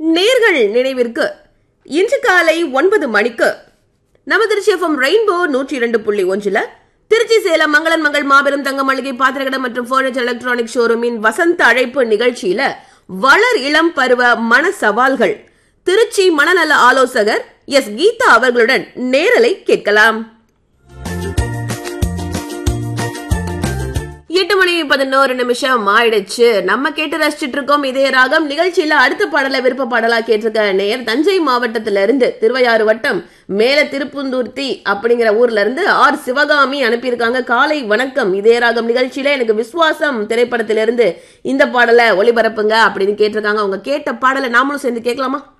நேர்கள் நினைவிற்கு இன்று காலை ஒன்பது மணிக்கு நமது திருச்சி எஃப்எம் ரெயின்போ நூற்றி இரண்டு புள்ளி ஒன்றுல திருச்சி சேலம் மங்களன் மங்கள் மாபெரும் தங்க மளிகை பாத்திரக்கடை மற்றும் பர்னிச்சர் எலக்ட்ரானிக் ஷோரூமின் வசந்த அழைப்பு நிகழ்ச்சியில வளர் இளம் பருவ மன சவால்கள் திருச்சி மனநல ஆலோசகர் எஸ் கீதா அவர்களுடன் நேரலை கேட்கலாம் எட்டு மணி பதினோரு நிமிஷம் ஆயிடுச்சு நம்ம கேட்டு ரசிச்சிட்டு இருக்கோம் இதே ராகம் நிகழ்ச்சியில அடுத்த பாடலை விருப்ப பாடலா கேட்டிருக்க நேர் தஞ்சை மாவட்டத்தில இருந்து திருவையாறு வட்டம் மேல திருப்புந்தூர்த்தி அப்படிங்கிற ஊர்ல இருந்து ஆர் சிவகாமி அனுப்பியிருக்காங்க காலை வணக்கம் இதே ராகம் நிகழ்ச்சியில எனக்கு விசுவாசம் திரைப்படத்திலிருந்து இந்த பாடலை ஒளிபரப்புங்க அப்படின்னு கேட்டிருக்காங்க அவங்க கேட்ட பாடலை நாமளும் சேர்ந்து கேட்கலாமா